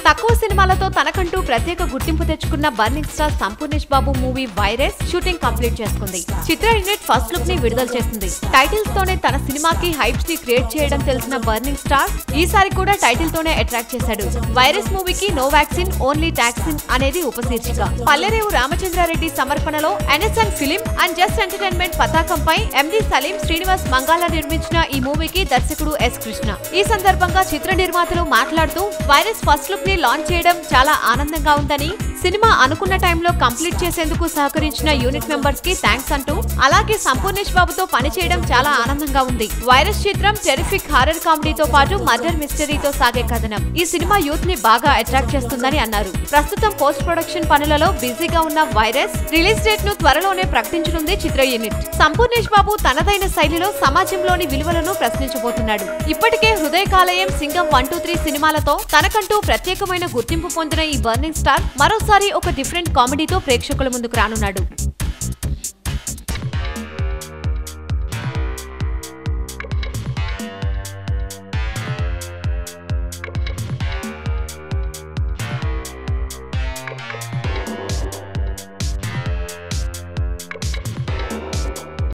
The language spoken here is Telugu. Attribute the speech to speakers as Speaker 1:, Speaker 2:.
Speaker 1: తక్కువ సినిమాలతో తనకంటూ ప్రత్యేక గుర్తింపు తెచ్చుకున్న burning star Sampoornesh Babu movie virus shooting complete చేసుకుంది చిత్ర యూనిట్ ఫస్ట్ లుక్ ని విడుదల చేసింది టైటిల్స్ తోనే తన సినిమాకి హైప్స్ ని క్రియేట్ చేయడం తెలిసిన బర్నింగ్ స్టార్ ఈసారి కూడా టైటిల్ తోనే అట్రాక్ట్ చేశాడు వైరస్ మూవీకి నో వ్యాక్సిన్ ఓన్లీ టాక్సిన్ అనేది ఉపశీర్షిక పల్లెరేవు రామచంద్రారెడ్డి సమర్పణలో N S N film and just entertainment పతాకంపై ఎండి సలీం శ్రీనివాస్ మంగాల నిర్మించిన ఈ మూవీకి దర్శకుడు ఎస్ కృష్ణ ఈ సందర్భంగా చిత్ర నిర్మాతలు మాట్లాడుతూ వైరస్ ఫస్ట్ లుక్ ని లాంచ్ చేయడం చాలా ఆనందంగా ఉందని సినిమా అనుకున్న టైంలో కంప్లీట్ చేసేందుకు సహకరించిన యూనిట్ మెంబర్స్ కి థ్యాంక్స్ అంటూ అలాగే సంపూర్ణేష్ బాబుతో పనిచేయడం చాలా ఆనందంగా ఉంది వైరస్ చిత్రం టెరిఫిక్ హారర్ కామెడీతో పాటు మర్డర్ మిస్టరీతో సాగే కథనం ఈ సినిమా యూత్ ని బాగా అట్రాక్ట్ చేస్తుందని అన్నారు ప్రస్తుతం పోస్ట్ ప్రొడక్షన్ పనులలో బిజీగా ఉన్న వైరస్ రిలీజ్ డేట్ ను త్వరలోనే ప్రకటించనుంది చిత్ర యూనిట్ సంపూర్ణేష్ బాబు తనదైన శైలిలో సమాజంలోని విలువలను ప్రశ్నించబోతున్నాడు ఇప్పటికే Hrudaya Kaleyam Singam one two three సినిమాలతో తనకంటూ ప్రత్యేకమైన గుర్తింపు పొందిన ఈ బర్నింగ్ స్టార్ మరోసారి ఒక డిఫరెంట్ కామెడీతో ప్రేక్షకుల ముందుకు రానున్నాడు